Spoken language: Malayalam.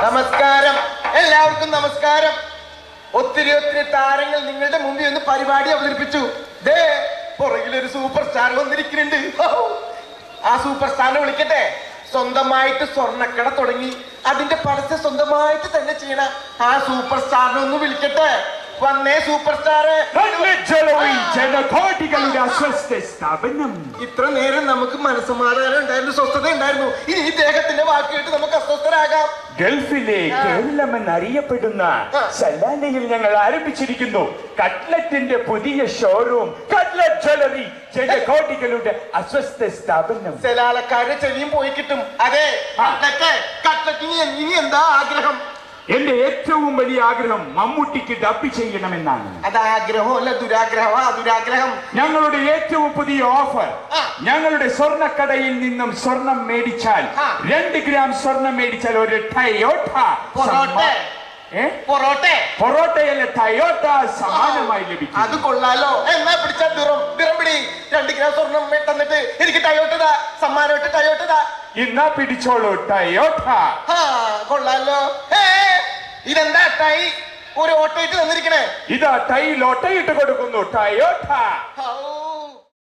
നമസ്കാരം എല്ലാവർക്കും നമസ്കാരം ഒത്തിരി ഒത്തിരി താരങ്ങൾ നിങ്ങളുടെ മുമ്പിൽ ഒന്ന് പരിപാടി അവതരിപ്പിച്ചു ദേ പുറകിലൊരു സൂപ്പർ സ്റ്റാർ വന്നിരിക്കുന്നുണ്ട് ഹൗ. ആ സൂപ്പർ സ്റ്റാറിനെ വിളിക്കട്ടെ സ്വന്തമായിട്ട് സ്വർണ്ണക്കട തുടങ്ങി അതിന്റെ പരസ്യം സ്വന്തമായിട്ട് തന്നെ ചെയ്യണ ആ സൂപ്പർ സ്റ്റാറിനെ ഒന്ന് വിളിക്കട്ടെ വന്നേ സൂപ്പർ സ്റ്റാറ് ജ്വല്ലറി ജനകോടികളുടെ അസ്വസ്ഥ സ്ഥാപനം ഇത്ര നേരം നമുക്ക് മനസ്സമാധാനം ഉണ്ടായിരുന്നു സ്വസ്ഥത ഉണ്ടായിരുന്നു ഇനി ഈ ദേഹത്തിന്റെ വാക്ക് കേട്ട് നമുക്ക് അസ്വസ്ഥരാകാം ഗൾഫിലെ കേരളം എന്നറിയപ്പെടുന്ന ആ. സലാലയിൽ ഞങ്ങൾ ആരംഭിച്ചിരിക്കുന്നു കട്ട്ലറ്റിന്റെ പുതിയ ഷോറൂം കട്ട്ലറ്റ് ജ്വല്ലറി ജനകോടികളുടെ അസ്വസ്ഥ സ്ഥാപനം സെലാലക്കാരുടെ ചെവിയും പോയി കിട്ടും അതെ ആ. കട്ട്ലറ്റ് കട്ട്ലറ്റിന് ഇനി എന്താ ആഗ്രഹം എന്റെ ഏറ്റവും വലിയ ആഗ്രഹം മമ്മൂട്ടിക്ക് ഡബ് ചെയ്യണമെന്നാണ് അത് ആഗ്രഹമല്ല ദുരാഗ്രഹമാ ദുരാഗ്രഹം ഞങ്ങളുടെ ഏറ്റവും പുതിയ ഓഫർ ആ. ഞങ്ങളുടെ സ്വർണ്ണക്കടയിൽ നിന്നും സ്വർണം മേടിച്ചാൽ ആ. രണ്ട് ഗ്രാം സ്വർണം മേടിച്ചാൽ ഒരു ടയോട്ട പൊറോട്ട. ഏ പൊറോട്ടെ പൊറോട്ടയല്ല ടയോട്ട സമാനമായി ലഭിക്കും അത് കൊള്ളാലോ എന്നാ പിടിച്ച ദിറം ദിറം പിടി രണ്ട് ഗ്രാം സ്വർണം മേ- തന്നിട്ട് എനിക്ക് ടയോട്ടതാ സമ്മാനമായിട്ട് ടയോട്ടതാ ഇന്നാ പിടിച്ചോളൂ ടയോട്ട ആ കൊള്ളാലോ ഏ ഇതെന്താ ടൈ ഒരു ഓട്ടോയിട്ട് തന്നിരിക്കണേ ഇതാ ടൈ ലോട്ടയിട്ട് കൊടുക്കുന്നു ടയോട്ട ഔ,